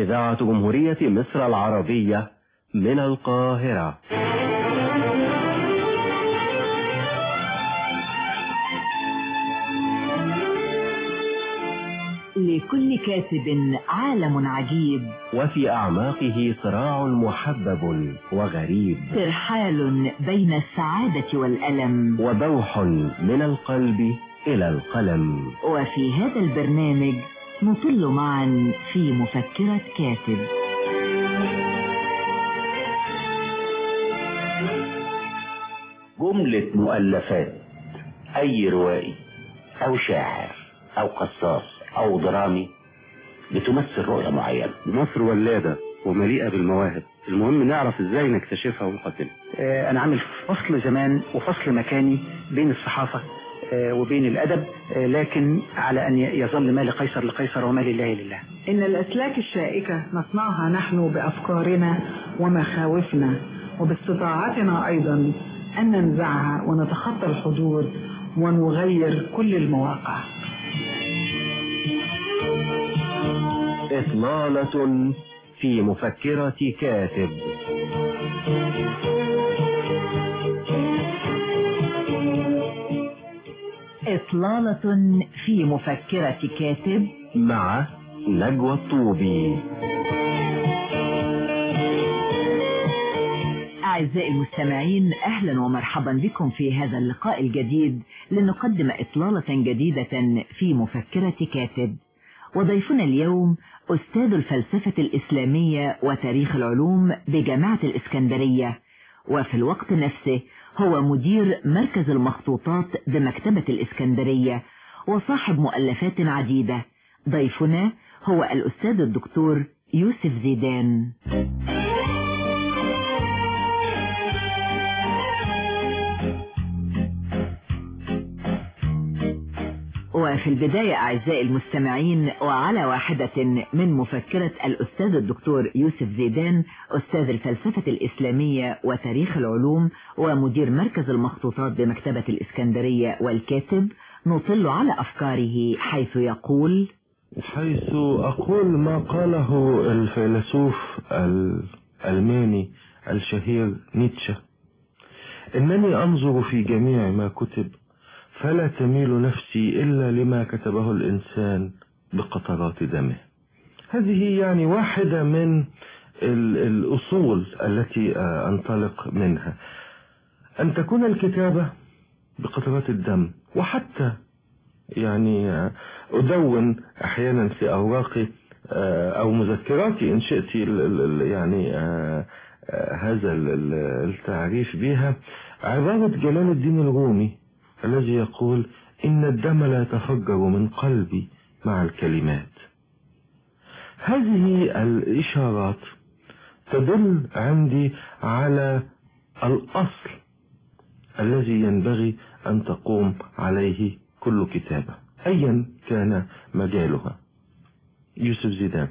إذاعة جمهورية مصر العربية من القاهرة لكل كاتب عالم عجيب وفي أعماقه صراع محبب وغريب ترحال بين السعادة والألم وبوح من القلب إلى القلم وفي هذا البرنامج نطل معا في مفكرة كاتب جملة مؤلفات أي روائي أو شاعر أو قصاص أو درامي بتمثل رؤية معينة مصر ولادة ومليئة بالمواهب المهم نعرف ازاي نكتشفها ونقدمها آه، أنا عامل فصل زمان وفصل مكاني بين الصحافة آه، وبين الأدب آه، لكن على أن يظل ما لقيصر لقيصر وما لله لله إن الأسلاك الشائكة نصنعها نحن بأفكارنا ومخاوفنا وباستطاعتنا أيضا أن ننزعها ونتخطى الحدود ونغير كل المواقع إطلالة في مفكرة كاتب إطلالة في مفكرة كاتب مع نجوى الطوبي أعزائي المستمعين أهلا ومرحبا بكم في هذا اللقاء الجديد لنقدم إطلالة جديدة في مفكرة كاتب وضيفنا اليوم أستاذ الفلسفة الإسلامية وتاريخ العلوم بجامعة الإسكندرية وفي الوقت نفسه هو مدير مركز المخطوطات بمكتبة الإسكندرية وصاحب مؤلفات عديدة ضيفنا هو الأستاذ الدكتور يوسف زيدان وفي البداية أعزائي المستمعين وعلى واحدة من مفكرة الأستاذ الدكتور يوسف زيدان أستاذ الفلسفة الإسلامية وتاريخ العلوم ومدير مركز المخطوطات بمكتبة الإسكندرية والكاتب نطل على أفكاره حيث يقول حيث أقول ما قاله الفيلسوف الألماني الشهير نيتشه إنني أنظر في جميع ما كتب فلا تميل نفسي إلا لما كتبه الإنسان بقطرات دمه هذه يعني واحدة من الأصول التي أنطلق منها أن تكون الكتابة بقطرات الدم وحتى يعني أدون أحيانا في أوراقي أو مذكراتي إن شئت يعني هذا التعريف بها عبارة جلال الدين الرومي الذي يقول إن الدم لا يتفجر من قلبي مع الكلمات هذه الإشارات تدل عندي على الأصل الذي ينبغي أن تقوم عليه كل كتابة أيا كان مجالها يوسف زيدان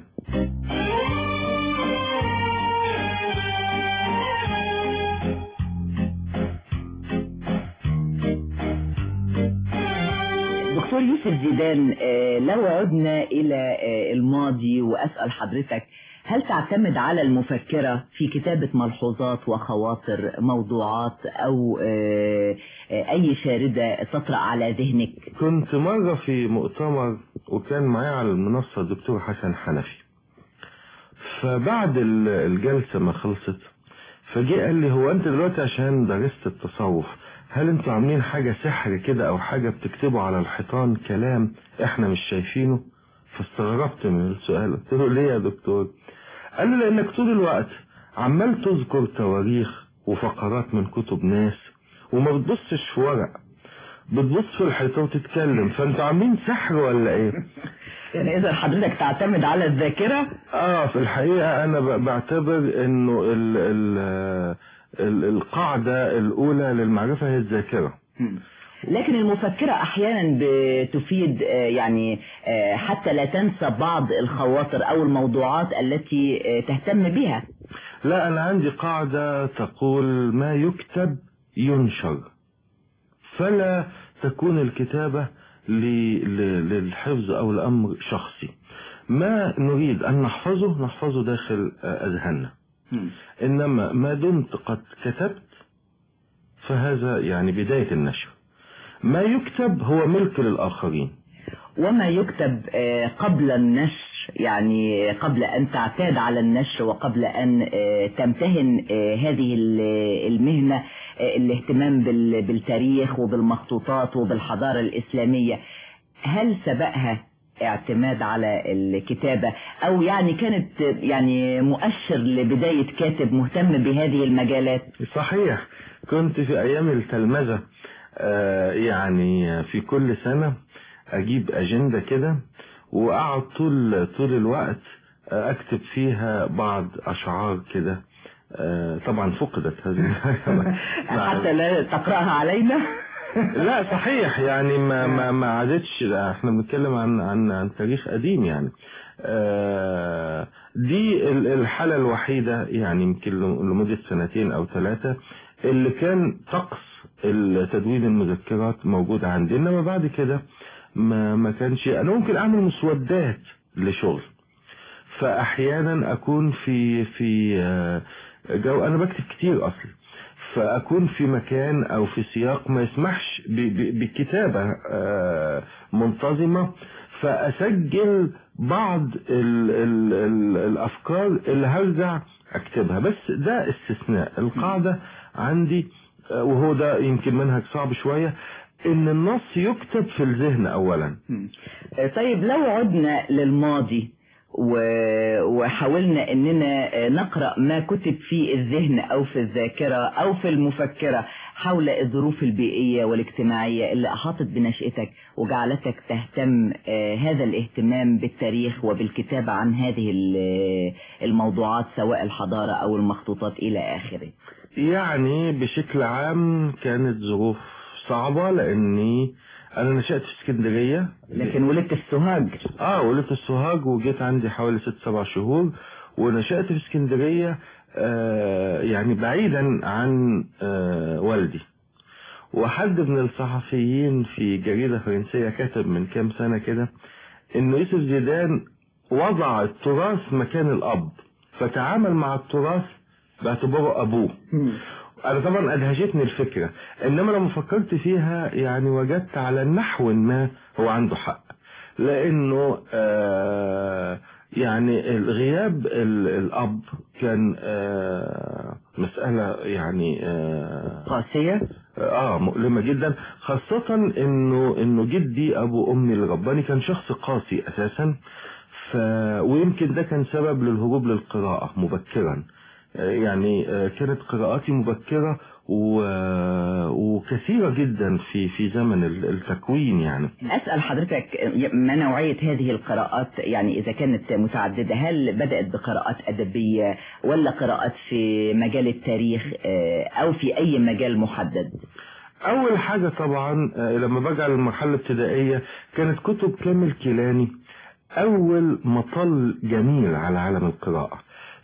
دكتور يوسف زيدان لو عدنا إلى الماضي وأسأل حضرتك هل تعتمد على المفكرة في كتابة ملحوظات وخواطر موضوعات أو أي شاردة تطرأ على ذهنك كنت مرة في مؤتمر وكان معي على المنصة الدكتور حسن حنفي فبعد الجلسة ما خلصت فجاء قال لي هو أنت دلوقتي عشان درست التصوف هل انتوا عاملين حاجة سحر كده او حاجة بتكتبوا على الحيطان كلام احنا مش شايفينه فاستغربت من السؤال قلت له ليه يا دكتور قال لي لانك طول الوقت عمال تذكر تواريخ وفقرات من كتب ناس وما بتبصش في ورق بتبص في الحيطة وتتكلم فانتوا عاملين سحر ولا ايه يعني اذا حضرتك تعتمد على الذاكرة اه في الحقيقة انا بعتبر انه ال ال القاعدة الأولى للمعرفة هي الذاكرة لكن المفكرة أحيانا بتفيد يعني حتى لا تنسى بعض الخواطر أو الموضوعات التي تهتم بها لا أنا عندي قاعدة تقول ما يكتب ينشر فلا تكون الكتابة للحفظ أو الأمر شخصي ما نريد أن نحفظه نحفظه داخل آه، أذهاننا مم. إنما ما دمت قد كتبت فهذا يعني بداية النشر ما يكتب هو ملك للآخرين وما يكتب آه، قبل النشر يعني قبل أن تعتاد على النشر وقبل أن آه، تمتهن آه، هذه ال- المهنة آه، الاهتمام بال- بالتاريخ وبالمخطوطات وبالحضارة الإسلامية هل سبقها اعتماد على الكتابة أو يعني كانت يعني مؤشر لبداية كاتب مهتم بهذه المجالات صحيح كنت في أيام التلمذة آه، يعني في كل سنة أجيب أجندة كده وأقعد طول طول الوقت آه، أكتب فيها بعض أشعار كده آه، طبعا فقدت هذه حتى لا تقرأها علينا لا صحيح يعني ما ما ما عادتش لا، احنا بنتكلم عن عن عن تاريخ قديم يعني آه، دي ال- الحالة الوحيدة يعني يمكن لمدة سنتين او ثلاثة اللي كان طقس التدوين المذكرات موجود عندي انما بعد كده ما ما كانش انا ممكن اعمل مسودات لشغل فاحيانا اكون في في آه، جو انا بكتب كتير اصلا فاكون في مكان او في سياق ما يسمحش ب- ب- بكتابة آه، منتظمة فاسجل بعض ال ال ال الافكار اللي هرجع اكتبها بس ده استثناء القاعدة عندي آه، وهو ده يمكن منهج صعب شوية ان النص يكتب في الذهن اولا مم. طيب لو عدنا للماضي و- وحاولنا اننا نقرأ ما كتب في الذهن او في الذاكرة او في المفكرة حول الظروف البيئية والاجتماعية اللي احاطت بنشأتك وجعلتك تهتم آه، هذا الاهتمام بالتاريخ وبالكتابة عن هذه ال- الموضوعات سواء الحضارة او المخطوطات الى اخره يعني بشكل عام كانت ظروف صعبة لاني انا نشأت في اسكندرية لكن ولدت في سوهاج اه ولدت السوهاج وجيت عندي حوالي ست سبع شهور ونشأت في اسكندرية آه يعني بعيدا عن آه والدي وحد من الصحفيين في جريدة فرنسية كتب من كام سنة كده ان يوسف زيدان وضع التراث مكان الاب فتعامل مع التراث باعتباره ابوه انا طبعا ادهشتني الفكرة انما لما فكرت فيها يعني وجدت على نحو ما هو عنده حق لانه آه يعني الغياب ال- الاب كان آه مسألة يعني آه قاسية اه مؤلمة جدا خاصة انه انه جدي ابو امي اللي رباني كان شخص قاسي اساسا ف ويمكن ده كان سبب للهروب للقراءة مبكرا آه، يعني آه، كانت قراءاتي مبكرة و... وكثيرة جدا في في زمن ال- التكوين يعني أسأل حضرتك ما نوعية هذه القراءات يعني إذا كانت متعددة هل بدأت بقراءات أدبية ولا قراءات في مجال التاريخ آه، أو في أي مجال محدد اول حاجة طبعا آه، لما بجعل المرحلة الابتدائية كانت كتب كامل كيلاني اول مطل جميل على عالم القراءة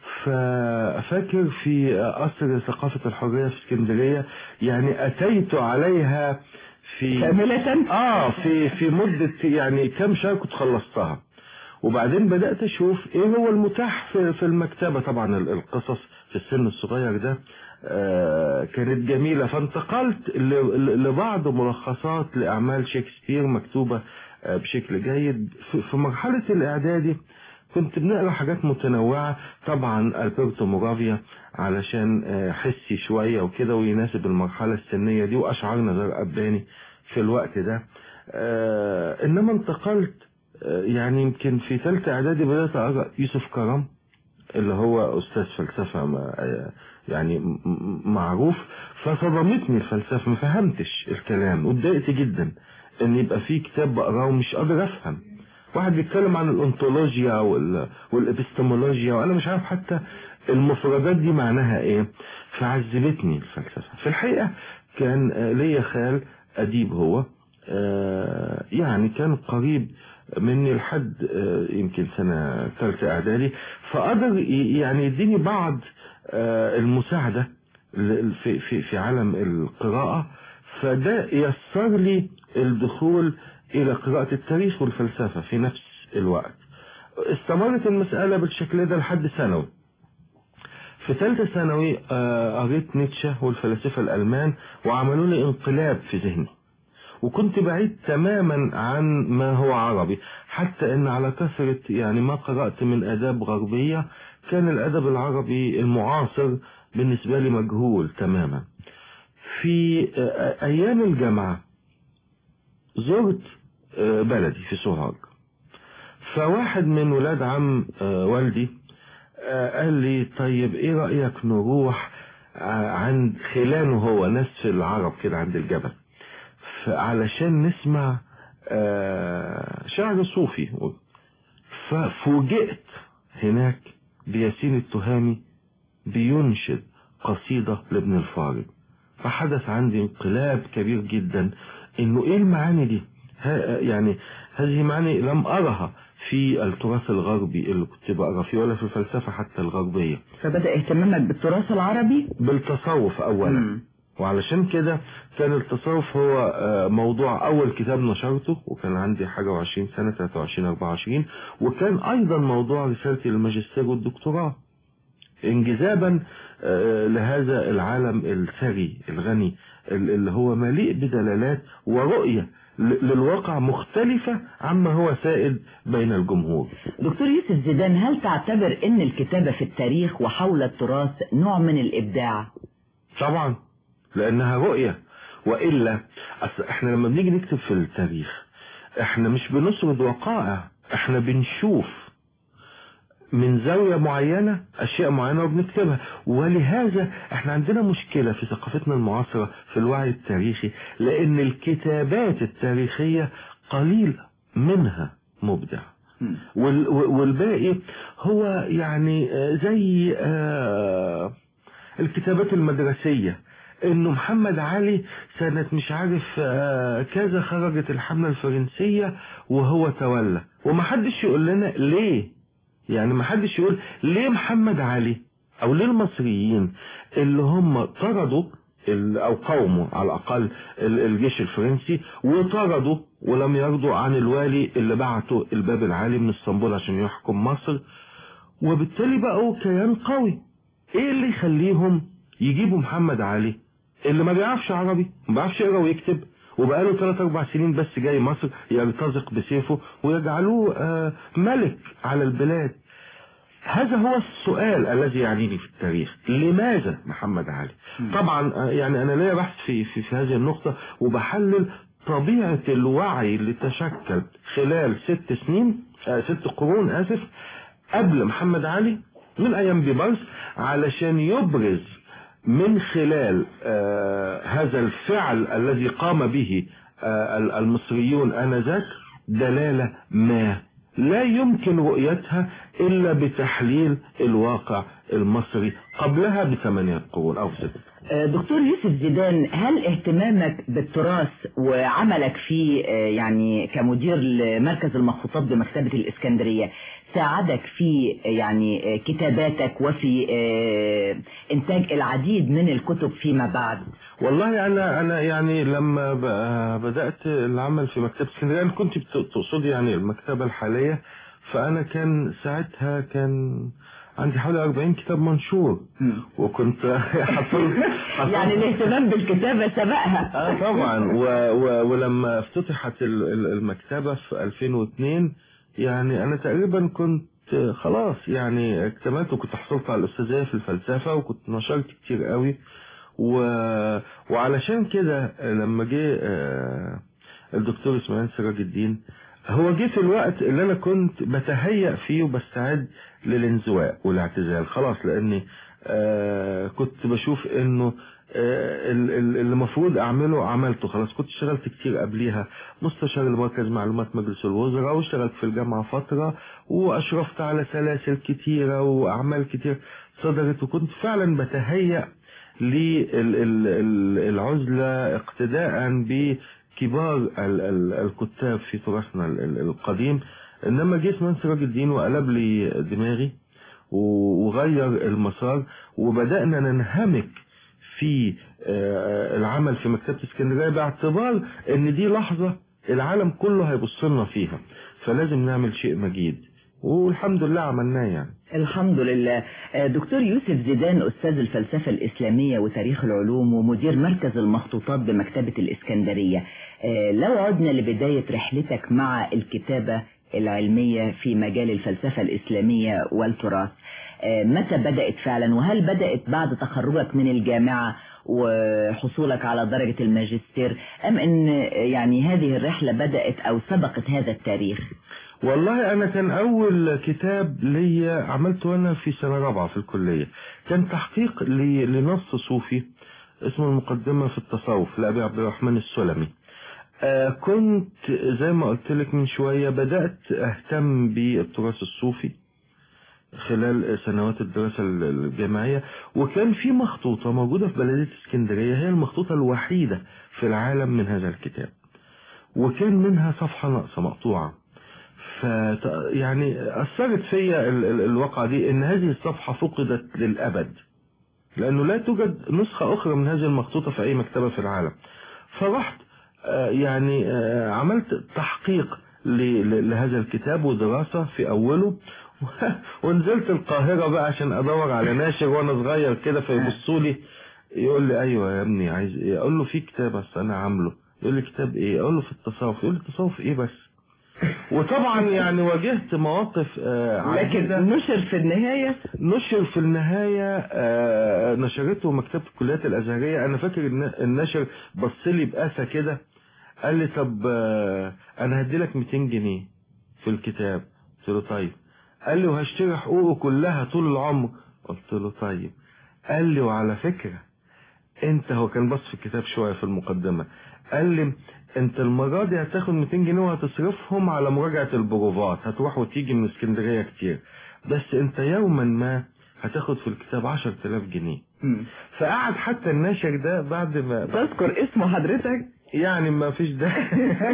ففاكر في قصر ثقافة الحرية في اسكندرية يعني اتيت عليها في كاملة اه في في مدة يعني كم شهر كنت خلصتها وبعدين بدأت اشوف ايه هو المتاح في, في المكتبة طبعا ال- القصص في السن الصغير ده آه كانت جميلة فانتقلت ل- ل- لبعض ملخصات لأعمال شكسبير مكتوبة آه بشكل جيد في, في مرحلة الإعدادي كنت بنقرا حاجات متنوعة طبعا ألبرتو مورافيا علشان آه، حسي شوية وكده ويناسب المرحلة السنية دي وأشعار نزار أباني في الوقت ده آه، إنما انتقلت آه، يعني يمكن في ثالثة إعدادي بدأت أقرأ يوسف كرم اللي هو أستاذ فلسفة ما- آه، يعني م- م- معروف فصدمتني الفلسفة ما فهمتش الكلام واتضايقت جدا إن يبقى في كتاب بقراه ومش قادر أفهم واحد بيتكلم عن الانطولوجيا وال... والابستمولوجيا وانا مش عارف حتى المفردات دي معناها ايه فعذبتني الفلسفة في الحقيقة كان آه، ليا خال اديب هو آه، يعني كان قريب مني لحد آه، يمكن سنة ثالثة اعدادي فقدر ي- يعني يديني بعض آه، المساعدة ل- في في في عالم القراءة فده يسر لي الدخول إلى قراءة التاريخ والفلسفة في نفس الوقت استمرت المسألة بالشكل ده لحد ثانوي في ثالثة ثانوي آه، قريت نيتشه والفلاسفة الألمان وعملوا لي انقلاب في ذهني وكنت بعيد تماما عن ما هو عربي حتى ان على كثرة يعني ما قرأت من اداب غربية كان الادب العربي المعاصر بالنسبة لي مجهول تماما في آه، ايام الجامعة زرت آه، بلدي في سوهاج فواحد من ولاد عم آه، والدي آه، قال لي طيب ايه رأيك نروح آه، عند خلانه هو ناس في العرب كده عند الجبل علشان نسمع آه، شعر صوفي ففوجئت هناك بياسين التهامي بينشد قصيدة لابن الفارض فحدث عندي انقلاب كبير جدا انه ايه المعاني دي ها يعني هذه معاني لم ارها في التراث الغربي اللي كنت بقرا فيه ولا في الفلسفة حتى الغربية فبدأ اهتمامك بالتراث العربي بالتصوف اولا مم. وعلشان كده كان التصوف هو آه، موضوع أول كتاب نشرته وكان عندي حاجة وعشرين سنة 23 24 وكان أيضا موضوع رسالتي للماجستير والدكتوراه انجذابا آه، لهذا العالم الثري الغني ال- اللي هو مليء بدلالات ورؤية ل- للواقع مختلفة عما هو سائد بين الجمهور دكتور يوسف زيدان هل تعتبر ان الكتابة في التاريخ وحول التراث نوع من الابداع طبعا لانها رؤية والا أصل احنا لما بنيجي نكتب في التاريخ احنا مش بنسرد وقائع احنا بنشوف من زاوية معينة اشياء معينة وبنكتبها ولهذا احنا عندنا مشكلة في ثقافتنا المعاصرة في الوعي التاريخي لان الكتابات التاريخية قليل منها مبدع وال- والباقي هو يعني آه، زي آه، الكتابات المدرسية انه محمد علي سنة مش عارف آه، كذا خرجت الحملة الفرنسية وهو تولى ومحدش يقول لنا ليه يعني محدش يقول ليه محمد علي او ليه المصريين اللي هم طردوا ال- او قاوموا على الاقل ال- الجيش الفرنسي وطردوا ولم يرضوا عن الوالي اللي بعته الباب العالي من اسطنبول عشان يحكم مصر وبالتالي بقوا كيان قوي ايه اللي يخليهم يجيبوا محمد علي اللي ما بيعرفش عربي ما بيعرفش يقرا ويكتب وبقاله 3 4 سنين بس جاي مصر يرتزق بسيفه ويجعلوه آه، ملك على البلاد هذا هو السؤال الذي يعنيني في التاريخ لماذا محمد علي طبعا آه، يعني انا ليا بحث في, في, في هذه النقطة وبحلل طبيعة الوعي اللي تشكل خلال ست سنين آه ست قرون اسف قبل محمد علي من ايام بيبرس علشان يبرز من خلال آه هذا الفعل الذي قام به آه المصريون انذاك دلالة ما لا يمكن رؤيتها الا بتحليل الواقع المصري قبلها بثمانية قرون او ستة دكتور يوسف زيدان هل اهتمامك بالتراث وعملك فيه يعني كمدير لمركز المخطوطات بمكتبة الإسكندرية ساعدك في يعني كتاباتك وفي انتاج العديد من الكتب فيما بعد والله انا انا يعني لما ب- بدات العمل في مكتبه اسكندريه انا كنت بت- تقصدي يعني المكتبه الحاليه فانا كان ساعتها كان عندي حوالي 40 كتاب منشور وكنت حصلت يعني الاهتمام بالكتابة سبقها اه طبعا و و ولما افتتحت ال- ال- المكتبة في 2002 يعني انا تقريبا كنت خلاص يعني اكتملت وكنت حصلت على الاستاذية في الفلسفة وكنت نشرت كتير قوي و... وعلشان كده لما جه آه، الدكتور اسماعيل سراج الدين هو جه في الوقت اللي انا كنت بتهيأ فيه وبستعد للانزواء والاعتزال خلاص لاني آه كنت بشوف انه آه ال- ال- اللي المفروض اعمله عملته خلاص كنت اشتغلت كتير قبليها مستشار لمركز معلومات مجلس الوزراء واشتغلت في الجامعة فترة واشرفت على سلاسل كتيرة واعمال كتير صدرت وكنت فعلا بتهيأ للعزلة اقتداء بكبار ال- ال- الكتاب في تراثنا ال- ال- القديم انما جه اسمان سراج الدين وقلب لي دماغي و- وغير المسار وبدأنا ننهمك في آه، العمل في مكتبة اسكندرية باعتبار ان دي لحظة العالم كله هيبص لنا فيها فلازم نعمل شيء مجيد والحمد لله عملناه يعني الحمد لله آه، دكتور يوسف زيدان أستاذ الفلسفة الإسلامية وتاريخ العلوم ومدير مركز المخطوطات بمكتبة الإسكندرية آه، لو عدنا لبداية رحلتك مع الكتابة العلمية في مجال الفلسفة الإسلامية والتراث آه، متى بدأت فعلا وهل بدأت بعد تخرجك من الجامعة وحصولك على درجة الماجستير أم أن يعني هذه الرحلة بدأت أو سبقت هذا التاريخ والله انا كان اول كتاب ليا عملته وانا في سنة رابعة في الكلية كان تحقيق ل- لنص صوفي اسمه المقدمة في التصوف لأبي عبد الرحمن السلمي آه كنت زي ما قلت لك من شوية بدأت اهتم بالتراث الصوفي خلال سنوات الدراسة الجامعية وكان في مخطوطة موجودة في بلدية اسكندرية هي المخطوطة الوحيدة في العالم من هذا الكتاب وكان منها صفحة ناقصة مقطوعة ف يعني أثرت فيا ال- ال- الواقعة دي إن هذه الصفحة فقدت للأبد لأنه لا توجد نسخة أخرى من هذه المخطوطة في أي مكتبة في العالم فرحت آه، يعني آه، عملت تحقيق ل- ل- لهذا الكتاب ودراسة في أوله ونزلت القاهرة بقى عشان أدور على ناشر وأنا صغير كده فيبصوا لي يقول لي أيوة يا ابني عايز إيه أقول له في كتاب بس أنا عامله يقول لي كتاب إيه أقول له في التصوف يقول لي التصوف إيه بس وطبعا يعني واجهت مواقف آه، عديدة. لكن نشر في النهاية نشر في النهاية آه، نشرته مكتبة الكليات الأزهرية أنا فاكر إن النشر بص لي بقاسة كده قال لي طب آه، أنا هدي لك 200 جنيه في الكتاب قلت له طيب قال لي وهشتري حقوقه كلها طول العمر قلت له طيب قال لي وعلى فكرة انت هو كان بص في الكتاب شوية في المقدمة قال لي انت المرة دي هتاخد 200 جنيه وهتصرفهم على مراجعة البروفات هتروح وتيجي من اسكندرية كتير بس انت يوما ما هتاخد في الكتاب 10000 جنيه فقعد حتى الناشر ده بعد ما تذكر اسم حضرتك يعني ما فيش داعي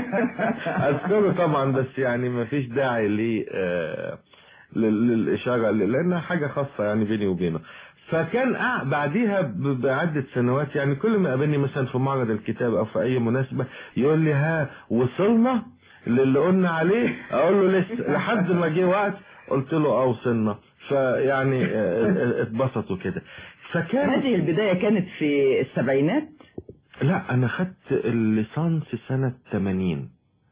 اذكره طبعا بس يعني ما فيش داعي لي آه، لل- للاشاره لانها حاجه خاصه يعني بيني وبينه فكان قع- بعديها ب- بعدة سنوات يعني كل ما قابلني مثلا في معرض الكتاب او في اي مناسبة يقول لي ها وصلنا للي قلنا عليه اقول له لسه لحد ما جه وقت قلت له اه وصلنا فيعني آه، اتبسطوا كده فكان هذه البداية كانت في السبعينات لا انا خدت الليسانس سنة 80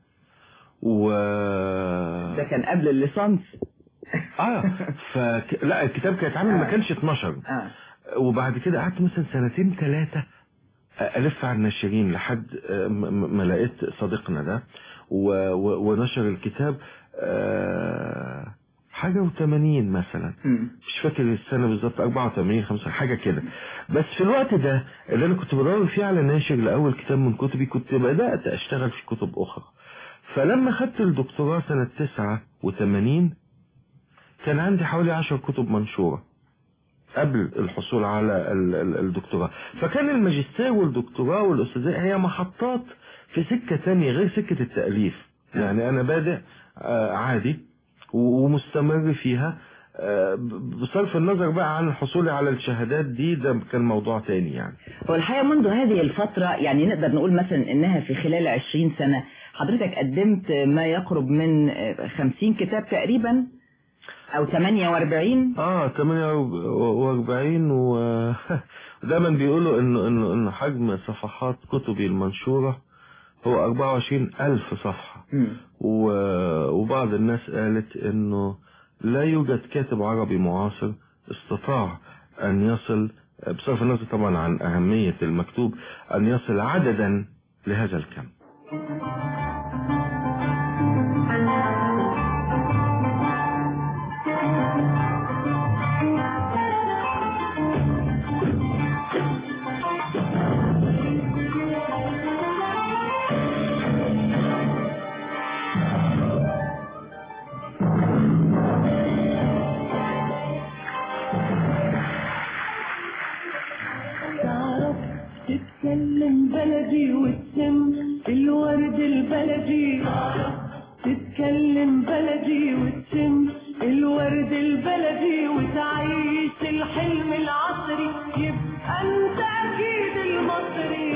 و ده كان قبل الليسانس اه فك... لا الكتاب كان اتعمل ما كانش 12 آه. وبعد كده قعدت مثلا سنتين ثلاثة ألف على الناشرين لحد آه، م- م- ما لقيت صديقنا ده و... و... ونشر الكتاب آه، حاجة وثمانين مثلا مم. مش فاكر السنة بالظبط 84 5 حاجة كده بس في الوقت ده اللي أنا كنت بدور فيه على ناشر لأول كتاب من كتبي كنت بدأت أشتغل في كتب أخرى فلما خدت الدكتوراه سنة 89 كان عندي حوالي 10 كتب منشورة قبل الحصول على ال- ال- الدكتوراه فكان الماجستير والدكتوراه والأستاذية هي محطات في سكة تانية غير سكة التأليف يعني أنا بادئ آه، عادي ومستمر فيها آه، ب- بصرف النظر بقى عن حصولي على الشهادات دي ده كان موضوع تاني يعني والحقيقة منذ هذه الفترة يعني نقدر نقول مثلا انها في خلال 20 سنة حضرتك قدمت ما يقرب من 50 كتاب تقريبا او 48 اه 48 و ودايما بيقولوا انه انه انه حجم صفحات كتبي المنشورة هو 24 ألف صفحة مم. و- وبعض الناس قالت انه لا يوجد كاتب عربي معاصر استطاع ان يصل بصرف النظر طبعا عن اهمية المكتوب ان يصل عددا لهذا الكم تعرف تتكلم بلدي وتسم الورد البلدي تتكلم بلدي وتسم الورد البلدي وتعيش الحلم العصري يبقى انت اكيد المصري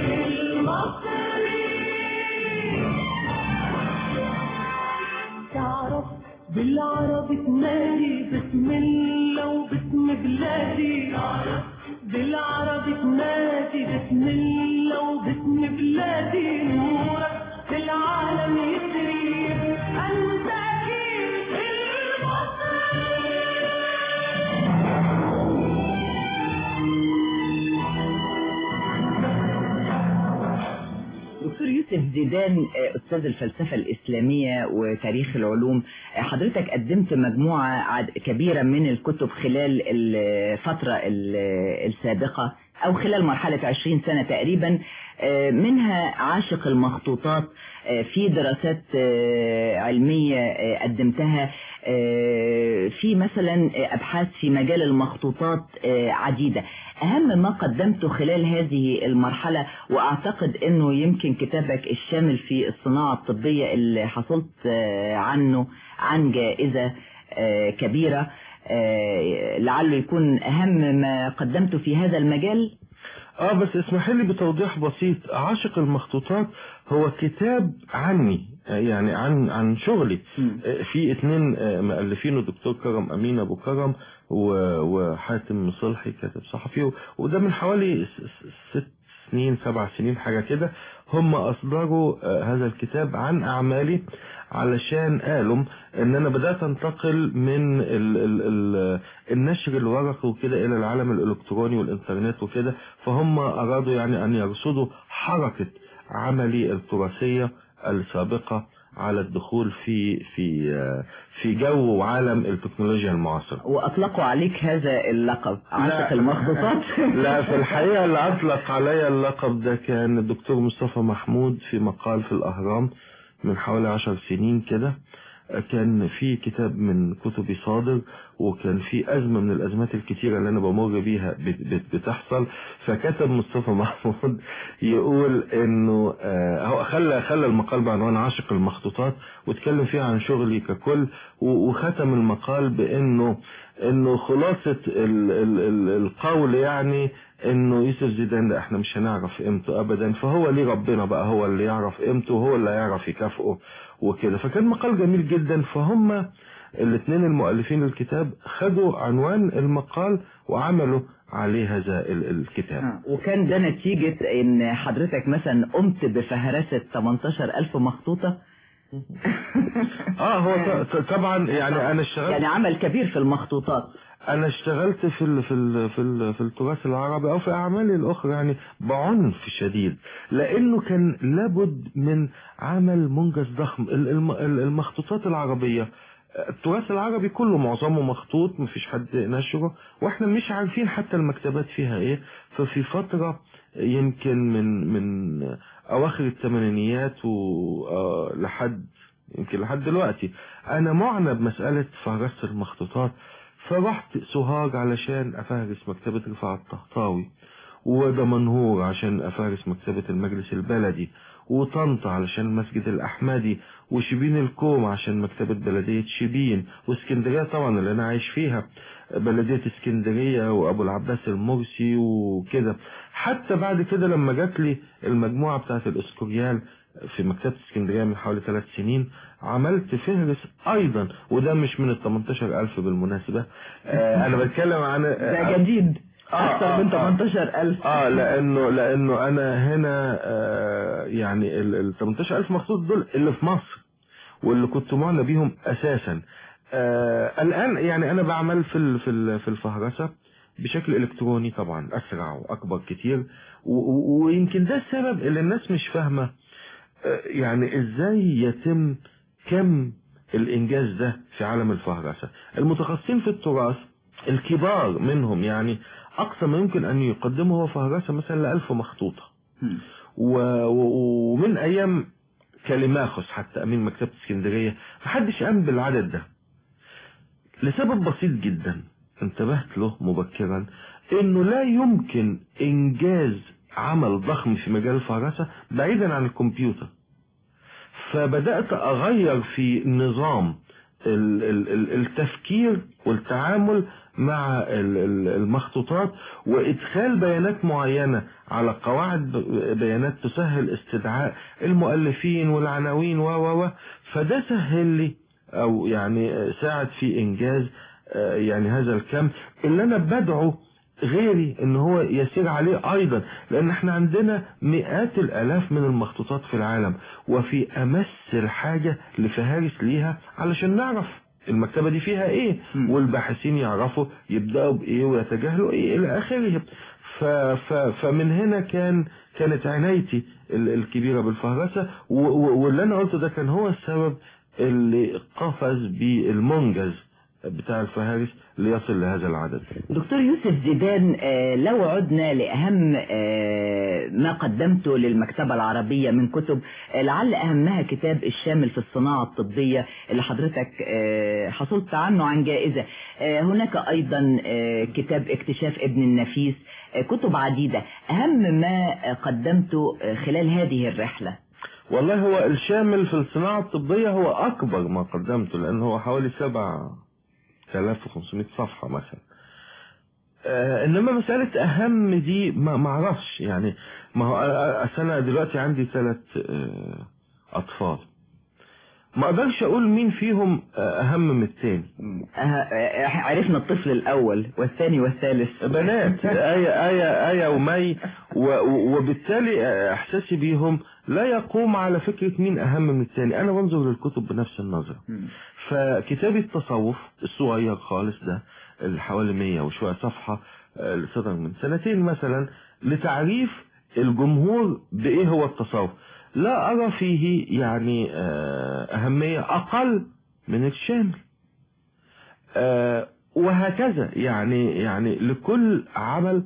المصري تعرف بالعربي تنادي بسم الله وباسم بلادي بالعربي تنادي بسم الله وباسم بلادي نورك في العالم يسري انت اكيد المصري دكتور يوسف زيدان آه، أستاذ الفلسفة الإسلامية وتاريخ العلوم آه، حضرتك قدمت مجموعة عد- كبيرة من الكتب خلال الفترة ال- السابقة أو خلال مرحلة 20 سنة تقريبا آه، منها عاشق المخطوطات آه، في دراسات آه، علمية آه، قدمتها آه، في مثلا أبحاث في مجال المخطوطات آه، عديدة أهم ما قدمته خلال هذه المرحلة وأعتقد أنه يمكن كتابك الشامل في الصناعة الطبية اللي حصلت آه، عنه عن جائزة آه، كبيرة آه، لعله يكون أهم ما قدمته في هذا المجال اه بس اسمح لي بتوضيح بسيط عاشق المخطوطات هو كتاب عني آه، يعني عن عن شغلي آه، في اتنين آه، مؤلفينه دكتور كرم امين ابو كرم و- وحاتم صلحي كاتب صحفي و- وده من حوالي س- س- ست سنين سبع سنين حاجة كده هم أصدروا آه، هذا الكتاب عن أعمالي علشان قالوا ان انا بدأت انتقل من ال ال ال النشر الورقي وكده الى العالم الالكتروني والانترنت وكده فهم ارادوا يعني ان يرصدوا حركة عملي التراثية السابقة على الدخول في في آه، في جو وعالم التكنولوجيا المعاصرة وأطلقوا عليك هذا اللقب عاشق لا. المخطوطات لا في الحقيقة اللي أطلق علي اللقب ده كان الدكتور مصطفى محمود في مقال في الأهرام من حوالي عشر سنين كده كان في كتاب من كتبي صادر وكان في أزمة من الأزمات الكتيرة اللي أنا بمر بيها بت- بت- بتحصل فكتب مصطفى محمود يقول إنه آه، هو خلى خلى المقال بعنوان عاشق المخطوطات واتكلم فيها عن شغلي ككل و- وختم المقال بإنه إنه خلاصة ال ال ال القول يعني إنه يوسف زيدان ده إحنا مش هنعرف قيمته أبدا فهو ليه ربنا بقى هو اللي يعرف قيمته وهو اللي هيعرف يكافئه وكده فكان مقال جميل جدا فهم الاثنين المؤلفين الكتاب خدوا عنوان المقال وعملوا عليه هذا ال- الكتاب وكان ده نتيجة ان حضرتك مثلا قمت بفهرسة 18000 مخطوطة اه هو ط- ط- طبعا يعني انا اشتغلت يعني عمل كبير في المخطوطات انا اشتغلت في ال في ال في ال في التراث العربي او في اعمالي الاخرى يعني بعنف شديد لانه كان لابد من عمل منجز ضخم ال- الم- ال- المخطوطات العربية التراث العربي كله معظمه مخطوط مفيش حد نشره واحنا مش عارفين حتى المكتبات فيها ايه ففي فترة يمكن من من اواخر الثمانينيات ولحد يمكن لحد دلوقتي انا معنى بمسألة فهرسة المخطوطات فرحت سوهاج علشان افهرس مكتبة رفاعة الطهطاوي ودمنهور عشان افهرس مكتبة المجلس البلدي وطنطا علشان المسجد الاحمدي وشبين الكوم عشان مكتبة بلدية شبين واسكندرية طبعا اللي انا عايش فيها بلدية اسكندرية وابو العباس المرسي وكده حتى بعد كده لما جات لي المجموعة بتاعت الاسكوريال في مكتبة اسكندرية من حوالي ثلاث سنين عملت فهرس ايضا وده مش من ال 18000 بالمناسبة آه انا بتكلم عن ده جديد اكثر من 18000 اه لانه لانه انا هنا آه يعني ال ال 18000 مخطوط دول اللي في مصر واللي كنت معنى بيهم اساسا آه الان يعني انا بعمل في ال في ال في الفهرسه بشكل الكتروني طبعا اسرع واكبر كتير و- و- ويمكن ده السبب اللي الناس مش فاهمه آه يعني ازاي يتم كم الانجاز ده في عالم الفهرسه المتخصصين في التراث الكبار منهم يعني اقصى ما يمكن ان يقدمه هو فهرسه مثلا لألف مخطوطه و... و... ومن ايام كلماخس حتى امين مكتبه اسكندريه محدش قام بالعدد ده لسبب بسيط جدا انتبهت له مبكرا انه لا يمكن انجاز عمل ضخم في مجال الفهرسه بعيدا عن الكمبيوتر فبدات اغير في نظام ال- ال- ال- التفكير والتعامل مع ال- ال- المخطوطات وادخال بيانات معينة على قواعد ب- بيانات تسهل استدعاء المؤلفين والعناوين و و و فده سهل لي او يعني ساعد في انجاز آه، يعني هذا الكم اللي انا بدعو غيري ان هو يسير عليه ايضا لان احنا عندنا مئات الالاف من المخطوطات في العالم وفي امس الحاجة لفهارس ليها علشان نعرف المكتبة دي فيها ايه مم. والباحثين يعرفوا يبدأوا بايه ويتجاهلوا ايه الى اخره ف ف فمن هنا كان كانت عنايتي ال- الكبيرة بالفهرسة و- و- واللي انا قلته ده كان هو السبب اللي قفز بالمنجز بتاع الفهارس ليصل لهذا العدد دكتور يوسف زيدان آه، لو عدنا لأهم آه، ما قدمته للمكتبة العربية من كتب آه، لعل أهمها كتاب الشامل في الصناعة الطبية اللي حضرتك آه، حصلت عنه عن جائزة آه، هناك أيضا آه، كتاب اكتشاف ابن النفيس آه، كتب عديدة أهم ما آه، قدمته آه، خلال هذه الرحلة والله هو الشامل في الصناعة الطبية هو أكبر ما قدمته لأن هو حوالي سبع 3500 صفحة مثلا آه إنما مسألة أهم دي ما معرفش يعني ما هو أصل أنا دلوقتي عندي ثلاث آه أطفال ما أقدرش أقول مين فيهم آه، أهم من التاني آه، آه، عرفنا الطفل الأول والثاني والثالث بنات آية آية آية ومي و- و- وبالتالي إحساسي بيهم لا يقوم على فكرة مين أهم من التاني أنا بنظر للكتب بنفس النظرة فكتاب التصوف الصغير خالص ده اللي حوالي 100 وشوية صفحة آه، اللي صدر من سنتين مثلا لتعريف الجمهور بإيه هو التصوف لا أرى فيه يعني آه، أهمية أقل من الشامل آه، وهكذا يعني يعني لكل عمل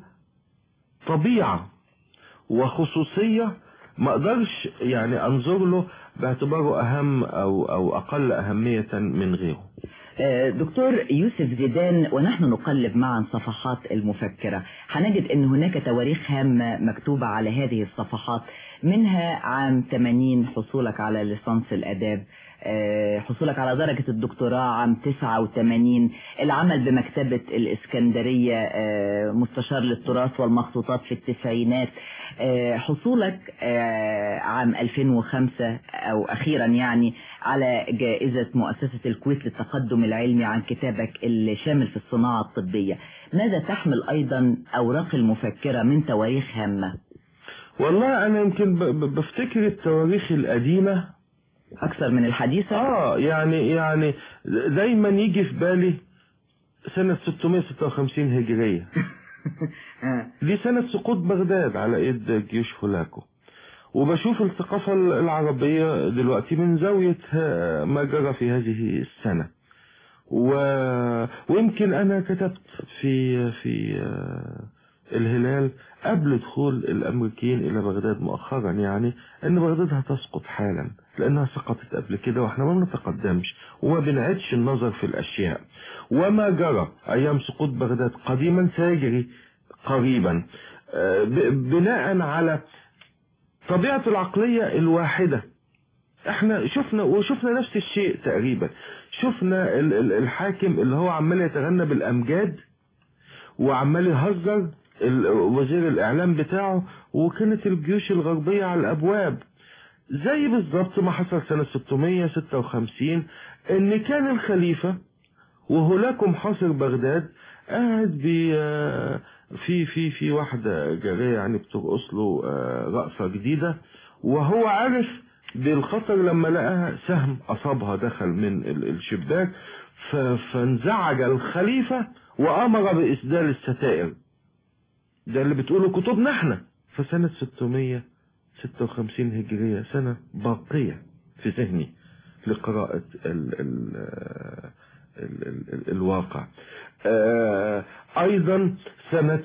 طبيعة وخصوصية ما اقدرش يعني انظر له باعتباره اهم او او اقل اهمية من غيره آه، دكتور يوسف زيدان ونحن نقلب معا صفحات المفكرة هنجد ان هناك تواريخ هامة مكتوبة على هذه الصفحات منها عام 80 حصولك على ليسانس الاداب آه، حصولك على درجة الدكتوراه عام 89 العمل بمكتبة الإسكندرية آه، مستشار للتراث والمخطوطات في التسعينات آه، حصولك آه، عام 2005 أو أخيرا يعني على جائزة مؤسسة الكويت للتقدم العلمي عن كتابك الشامل في الصناعة الطبية ماذا تحمل أيضا أوراق المفكرة من تواريخ هامة والله انا يمكن ب- ب- بفتكر التواريخ القديمة أكثر من الحديثة اه يعني يعني دايما يجي في بالي سنة 656 هجرية آه. دي سنة سقوط بغداد على ايد جيوش هولاكو وبشوف الثقافة العربية دلوقتي من زاوية ها- ما جرى في هذه السنة و... ويمكن أنا كتبت في في آه، الهلال قبل دخول الأمريكيين إلى بغداد مؤخرا يعني إن بغداد هتسقط حالا لأنها سقطت قبل كده وإحنا ما بنتقدمش وما بنعدش النظر في الأشياء وما جرى أيام سقوط بغداد قديما سيجري قريبا آه، ب- بناء على طبيعة العقلية الواحدة احنا شفنا وشفنا نفس الشيء تقريبا شفنا ال- ال- الحاكم اللي هو عمال يتغنى بالامجاد وعمال يهزر ال- وزير الاعلام بتاعه وكانت الجيوش الغربية على الابواب زي بالظبط ما حصل سنة 656 ان كان الخليفة وهولاكو محاصر بغداد قاعد بي في في في واحدة جارية يعني بترقص له آه، رقصة جديدة وهو عارف بالخطر لما لقاها سهم أصابها دخل من ال- الشباك ف- فانزعج الخليفة وأمر بإسدال الستائر ده اللي بتقوله كتبنا احنا فسنة 656 هجرية سنة باقية في ذهني لقراءة ال ال ال ال ال الواقع آه، أيضا سنة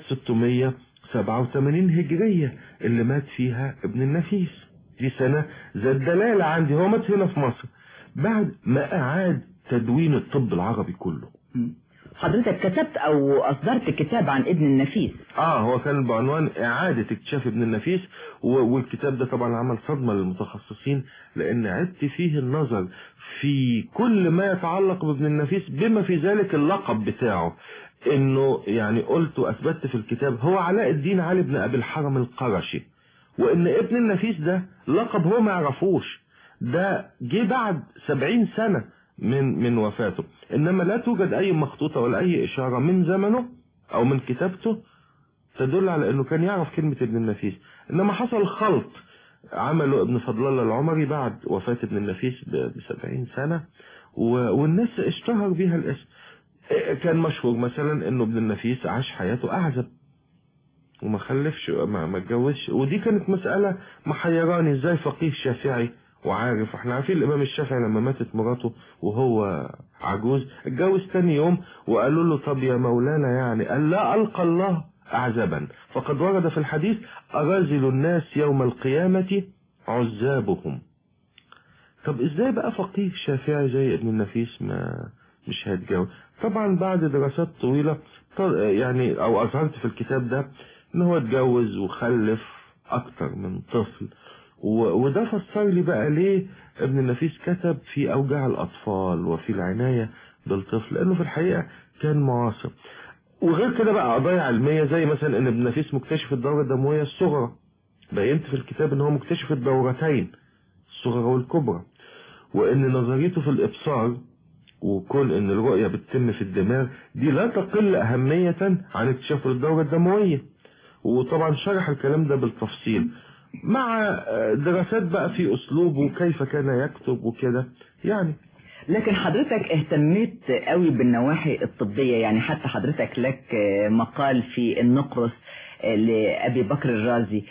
687 هجرية اللي مات فيها ابن النفيس دي سنة ذات دلالة عندي هو مات هنا في مصر بعد ما أعاد تدوين الطب العربي كله حضرتك كتبت أو أصدرت كتاب عن ابن النفيس اه هو كان بعنوان اعادة اكتشاف ابن النفيس و- والكتاب ده طبعا عمل صدمة للمتخصصين لان عدت فيه النظر في كل ما يتعلق بابن النفيس بما في ذلك اللقب بتاعه انه يعني قلت واثبتت في الكتاب هو علاء الدين علي بن ابي الحرم القرشي وان ابن النفيس ده لقب هو ما يعرفوش ده جه بعد سبعين سنة من من وفاته انما لا توجد اي مخطوطة ولا اي اشارة من زمنه او من كتابته تدل على انه كان يعرف كلمة ابن النفيس انما حصل خلط عمله ابن فضل الله العمري بعد وفاة ابن النفيس بسبعين سنة و- والناس اشتهر بيها الاسم إيه، كان مشهور مثلا انه ابن النفيس عاش حياته اعزب وما خلفش ما ما اتجوزش ودي كانت مسألة محيراني ازاي فقيه شافعي وعارف احنا عارفين الامام الشافعي لما ماتت مراته وهو عجوز اتجوز تاني يوم وقالوا له طب يا مولانا يعني قال لا القى الله اعزبا فقد ورد في الحديث اراذل الناس يوم القيامة عزابهم طب ازاي بقى فقيه شافعي زي ابن النفيس ما مش هيتجوز طبعا بعد دراسات طويلة ط- يعني او اظهرت في الكتاب ده ان هو اتجوز وخلف اكتر من طفل و- وده فسر لي بقى ليه ابن النفيس كتب في اوجاع الاطفال وفي العناية بالطفل لانه في الحقيقة كان معاصر وغير كده بقى قضايا علمية زي مثلا ان ابن نفيس مكتشف الدورة الدموية الصغرى بينت في الكتاب ان هو مكتشف الدورتين الصغرى والكبرى وان نظريته في الابصار وكون ان الرؤية بتتم في الدماغ دي لا تقل اهمية عن اكتشاف الدورة الدموية وطبعا شرح الكلام ده بالتفصيل مع آه، دراسات بقى في اسلوبه وكيف كان يكتب وكده يعني لكن حضرتك اهتميت قوي بالنواحي الطبية يعني حتى حضرتك لك مقال في النقرس لأبي بكر الرازي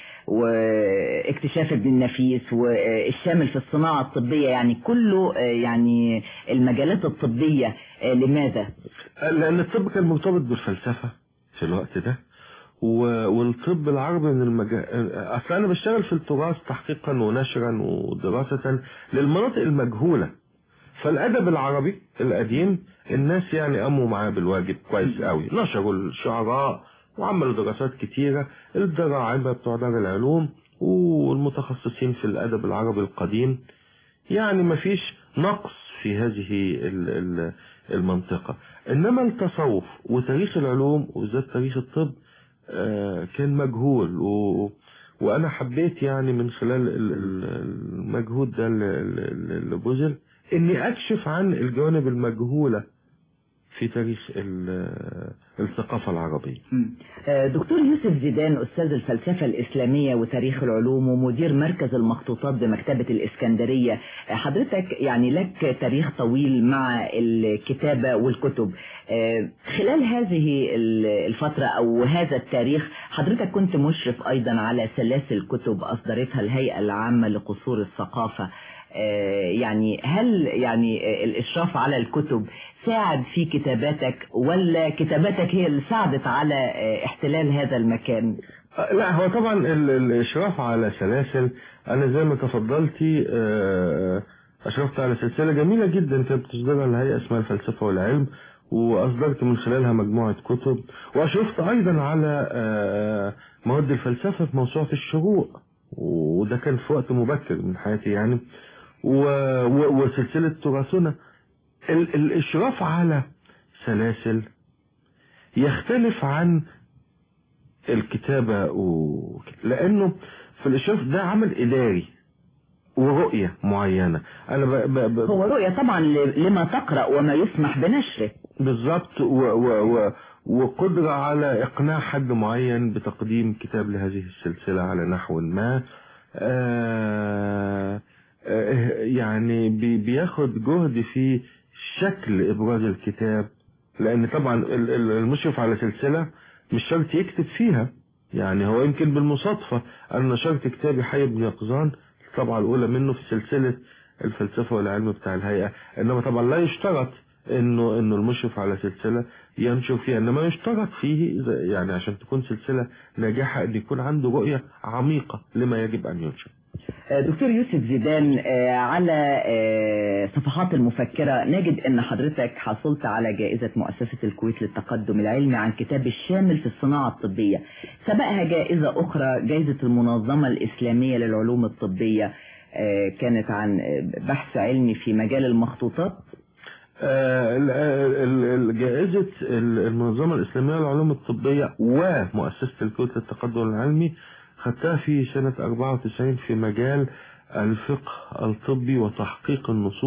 واكتشاف ابن النفيس والشامل في الصناعة الطبية يعني كله يعني المجالات الطبية لماذا؟ لان الطب كان مرتبط بالفلسفة في الوقت ده و- والطب العربي من المجال اصل انا بشتغل في التراث تحقيقا ونشرا ودراسة للمناطق المجهولة فالادب العربي القديم الناس يعني قاموا معاه بالواجب كويس قوي نشروا الشعراء وعملوا دراسات كتيرة الدراعمة بتوع دار العلوم والمتخصصين في الادب العربي القديم يعني مفيش نقص في هذه ال- ال- المنطقة انما التصوف وتاريخ العلوم وبالذات تاريخ الطب آه، كان مجهول و... وانا حبيت يعني من خلال ال- ال- المجهود ده اللي- اللي اللي بذل اني اكشف عن الجوانب المجهولة في تاريخ ال- الثقافة العربية دكتور يوسف زيدان أستاذ الفلسفة الإسلامية وتاريخ العلوم ومدير مركز المخطوطات بمكتبة الإسكندرية حضرتك يعني لك تاريخ طويل مع الكتابة والكتب آه، خلال هذه ال- الفترة أو هذا التاريخ حضرتك كنت مشرف أيضا على سلاسل كتب أصدرتها الهيئة العامة لقصور الثقافة آه، يعني هل يعني آه، الإشراف على الكتب ساعد في كتاباتك ولا كتاباتك هي اللي ساعدت على آه، احتلال هذا المكان آه، لا هو طبعا ال- الاشراف على سلاسل انا زي ما تفضلتي آه، اشرفت على سلسلة جميلة جدا كانت بتصدرها الهيئة اسمها الفلسفة والعلم واصدرت من خلالها مجموعة كتب واشرفت ايضا على آه، مواد الفلسفة في موسوعة الشروق وده كان في وقت مبكر من حياتي يعني و- و- وسلسلة تراثنا ال- الاشراف على سلاسل يختلف عن الكتابة و... لأنه في الإشراف ده عمل إداري ورؤية معينة أنا ب... ب... ب... هو رؤية طبعا ل- لما تقرأ وما يسمح بنشره بالظبط و... و... و... وقدرة على إقناع حد معين بتقديم كتاب لهذه السلسلة على نحو ما آه... آه... يعني بي... بياخد جهد في شكل إبراز الكتاب لأن طبعا ال- ال- المشرف على سلسلة مش شرط يكتب فيها يعني هو يمكن بالمصادفة أنا نشرت كتابي حي بن يقظان الطبعة الأولى منه في سلسلة الفلسفة والعلم بتاع الهيئة إنما طبعا لا يشترط إنه إنه المشرف على سلسلة ينشر فيها إنما يشترط فيه زي- يعني عشان تكون سلسلة ناجحة إن يكون عنده رؤية عميقة لما يجب أن ينشر آه، دكتور يوسف زيدان آه، على آه، صفحات المفكرة نجد ان حضرتك حصلت على جائزة مؤسسة الكويت للتقدم العلمي عن كتاب الشامل في الصناعة الطبية سبقها جائزة اخرى جائزة المنظمة الاسلامية للعلوم الطبية آه، كانت عن آه، بحث علمي في مجال المخطوطات آه، ال- ال- ال- جائزة ال- المنظمة الإسلامية للعلوم الطبية ومؤسسة الكويت للتقدم العلمي خدتها في سنة 94 في مجال الفقه الطبي وتحقيق النصوص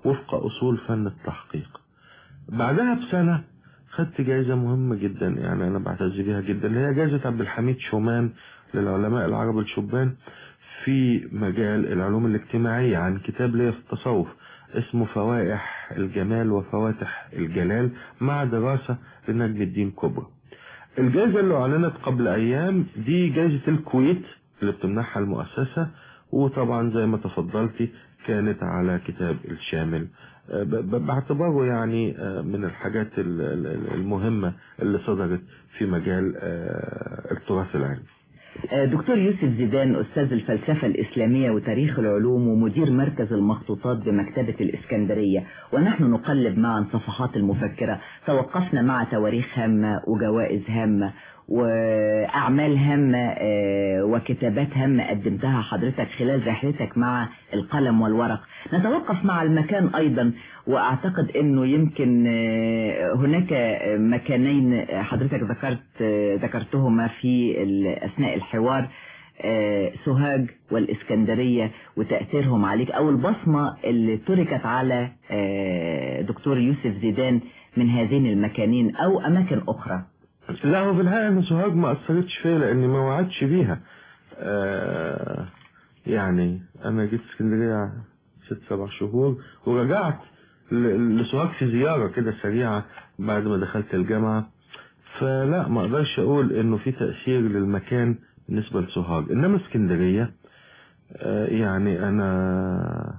وفق أصول فن التحقيق بعدها بسنة خدت جايزة مهمة جدا يعني أنا بعتز بيها جدا اللي هي جايزة عبد الحميد شومان للعلماء العرب الشبان في مجال العلوم الاجتماعية عن كتاب ليا في التصوف اسمه فوائح الجمال وفواتح الجلال مع دراسة لنجم الدين كبرى الجائزة اللي أعلنت قبل أيام دي جائزة الكويت اللي بتمنحها المؤسسة وطبعا زي ما تفضلتي كانت على كتاب الشامل ب- ب- باعتباره يعني آه، من الحاجات ال- ال- المهمة اللي صدرت في مجال آه، التراث العلمي آه، دكتور يوسف زيدان أستاذ الفلسفة الإسلامية وتاريخ العلوم ومدير مركز المخطوطات بمكتبة الإسكندرية ونحن نقلب معا صفحات المفكرة توقفنا مع تواريخ هامة وجوائز هامة وأعمال هامة آه، وكتابات هامة قدمتها حضرتك خلال رحلتك مع القلم والورق نتوقف مع المكان أيضا وأعتقد أنه يمكن آه، هناك آه، مكانين حضرتك ذكرت آه، ذكرتهما في ال- أثناء الحوار آه، سوهاج والإسكندرية وتأثيرهم عليك أو البصمة اللي تركت على آه، دكتور يوسف زيدان من هذين المكانين أو أماكن أخرى لا هو في الحقيقة ان سوهاج ما اثرتش فيا لاني ما وعدتش بيها آه يعني انا جيت اسكندرية ست سبع شهور ورجعت ل- لسوهاج في زيارة كده سريعة بعد ما دخلت الجامعة فلا ما اقدرش اقول انه في تأثير للمكان بالنسبة لسوهاج انما اسكندرية آه يعني انا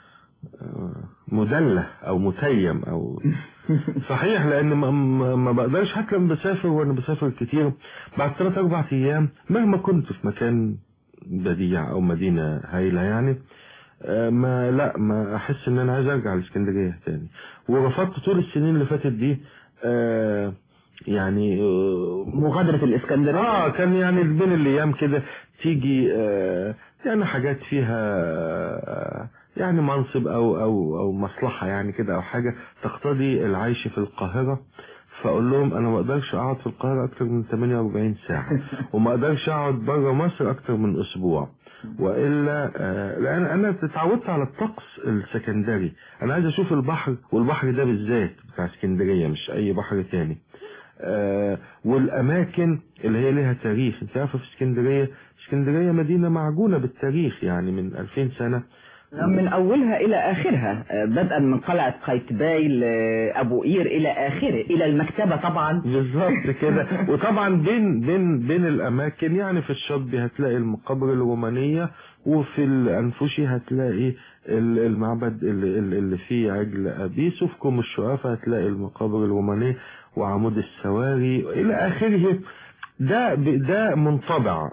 آه، مدلة او متيم او صحيح لان ما, ما ما بقدرش حتى لما بسافر وانا بسافر كتير بعد ثلاث اربع ايام مهما كنت في مكان بديع او مدينة هايلة يعني آه، ما لا ما احس ان انا عايز ارجع لاسكندرية تاني ورفضت طول السنين اللي فاتت دي آه، يعني آه، مغادرة الإسكندرية اه كان يعني بين الايام كده تيجي آه يعني حاجات فيها آه يعني منصب او او او مصلحة يعني كده او حاجة تقتضي العيش في القاهرة فاقول لهم انا ما اقدرش اقعد في القاهرة اكتر من 48 ساعة وما اقدرش اقعد بره مصر اكتر من اسبوع والا آه لان انا اتعودت على الطقس السكندري انا عايز اشوف البحر والبحر ده بالذات بتاع اسكندرية مش اي بحر تاني آه، والاماكن اللي هي لها تاريخ انت عارفه في اسكندريه اسكندريه مدينه معجونه بالتاريخ يعني من 2000 سنه من أولها إلى آخرها آه، بدءا من قلعة قايتباي لأبو قير إلى آخره إلى المكتبة طبعا بالظبط كده وطبعا بين بين بين الاماكن يعني في الشطبي هتلاقي المقابر الرومانيه وفي الانفوشي هتلاقي ال- المعبد اللي, اللي اللي فيه عجل ابيس وفي كوم الشقافه هتلاقي المقابر الرومانيه وعمود السواري الى اخره ده ب- ده منطبع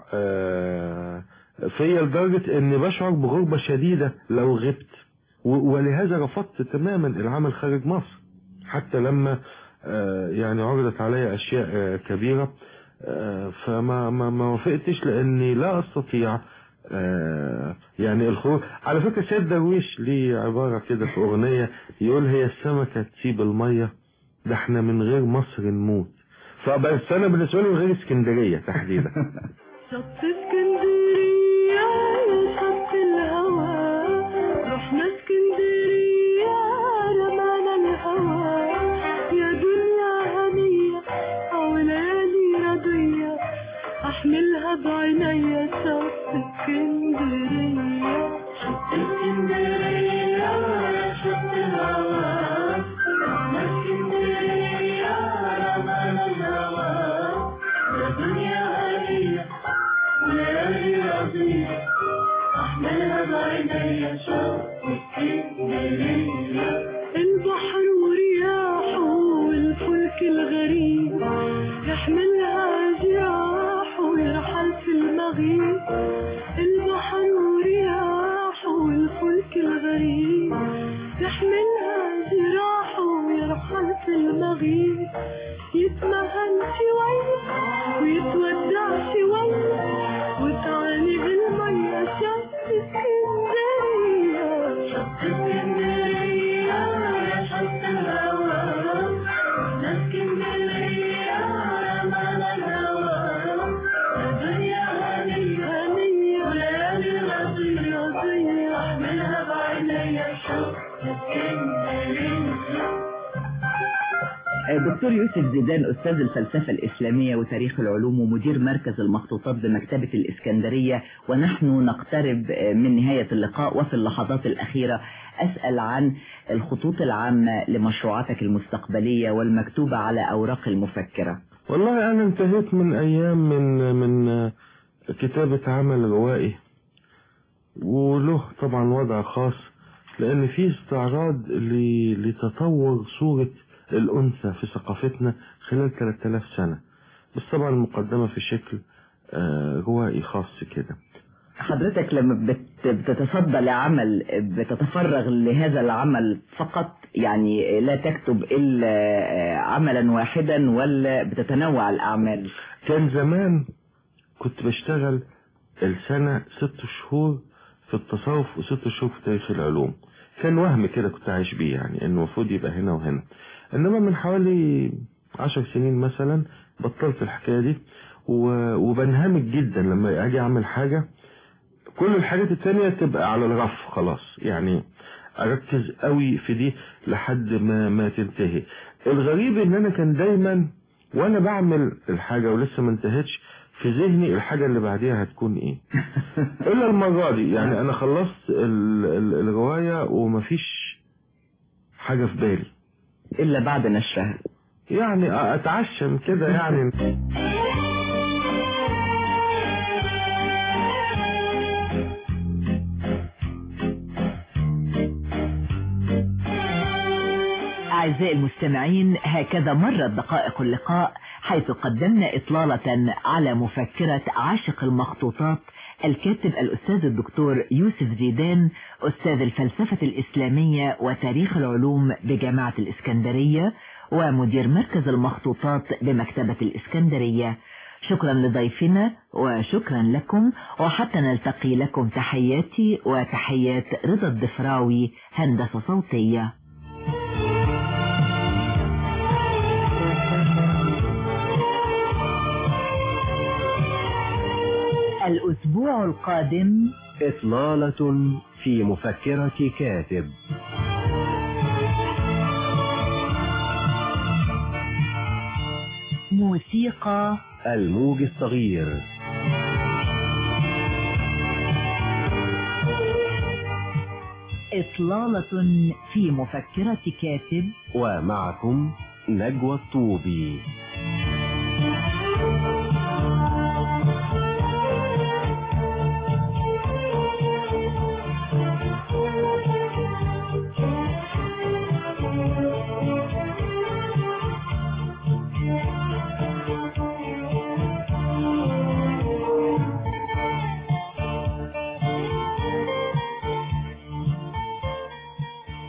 آه، فيا لدرجه اني بشعر بغربه شديده لو غبت و- ولهذا رفضت تماما العمل خارج مصر حتى لما آه، يعني عرضت علي اشياء آه، كبيره آه، فما ما ما وافقتش لاني لا استطيع آه، يعني الخروج على فكره سيد درويش ليه عباره كده في اغنيه يقول هي السمكه تسيب الميه ده احنا من غير مصر نموت فبس انا بالنسبه لي من غير اسكندريه تحديدا شط اسكندرية يا شط الهوى رحنا اسكندرية رمانا الهوى يا دنيا هنية أو ليالي رضية أحملها بعينيا شط اسكندرية شط اسكندرية يا شط الهوى رحنا اسكندرية رمانا الهوى يا دنيا هنية وليالي رضية أحملها بعينيا شوق اسكندرية البحر ورياحه والفلك الغريب يحملها جراحه ويرحل في المغيب البحر ورياحه والفلك الغريب يحملها جراحه ويرحل في المغيب يتمهل شوية ويتودع شوية وتعاني بالمية شط اسكندرية شط اسكندرية يا شط الهوى رحنا اسكندرية رمانا الهوى يا دنيا هنية هنية وليالي رضية رضية احملها بعينيا شط اسكندرية دكتور يوسف زيدان أستاذ الفلسفة الإسلامية وتاريخ العلوم ومدير مركز المخطوطات بمكتبة الإسكندرية ونحن نقترب من نهاية اللقاء وفي اللحظات الأخيرة أسأل عن الخطوط العامة لمشروعاتك المستقبلية والمكتوبة على أوراق المفكرة والله أنا انتهيت من أيام من من كتابة عمل روائي وله طبعا وضع خاص لأن في استعراض ل- لتطور صورة الأنثى في ثقافتنا خلال 3000 سنة بس طبعا المقدمة في شكل آه، روائي خاص كده حضرتك لما بت- بتتصدى لعمل بتتفرغ لهذا العمل فقط يعني لا تكتب إلا عملا واحدا ولا بتتنوع الأعمال كان زمان كنت بشتغل السنة ست شهور في التصوف وست شهور في تاريخ العلوم كان وهم كده كنت عايش بيه يعني انه المفروض يبقى هنا وهنا انما من حوالي عشر سنين مثلا بطلت الحكاية دي و- وبنهمك جدا لما اجي اعمل حاجة كل الحاجات التانية تبقى على الرف خلاص يعني اركز قوي في دي لحد ما ما تنتهي الغريب ان انا كان دايما وانا بعمل الحاجة ولسه ما انتهتش في ذهني الحاجة اللي بعديها هتكون ايه الا المرة دي يعني انا خلصت ال- ال- الرواية ومفيش حاجة في بالي إلا بعد نشرها يعني اتعشم كده يعني أعزائي المستمعين هكذا مرت دقائق اللقاء حيث قدمنا إطلالة على مفكرة عاشق المخطوطات الكاتب الأستاذ الدكتور يوسف زيدان أستاذ الفلسفة الإسلامية وتاريخ العلوم بجامعة الإسكندرية ومدير مركز المخطوطات بمكتبة الإسكندرية شكرا لضيفنا وشكرا لكم وحتى نلتقي لكم تحياتي وتحيات رضا الضفراوي هندسة صوتية الأسبوع القادم إطلالة في مفكرة كاتب موسيقى الموج الصغير إطلالة في مفكرة كاتب ومعكم نجوى الطوبي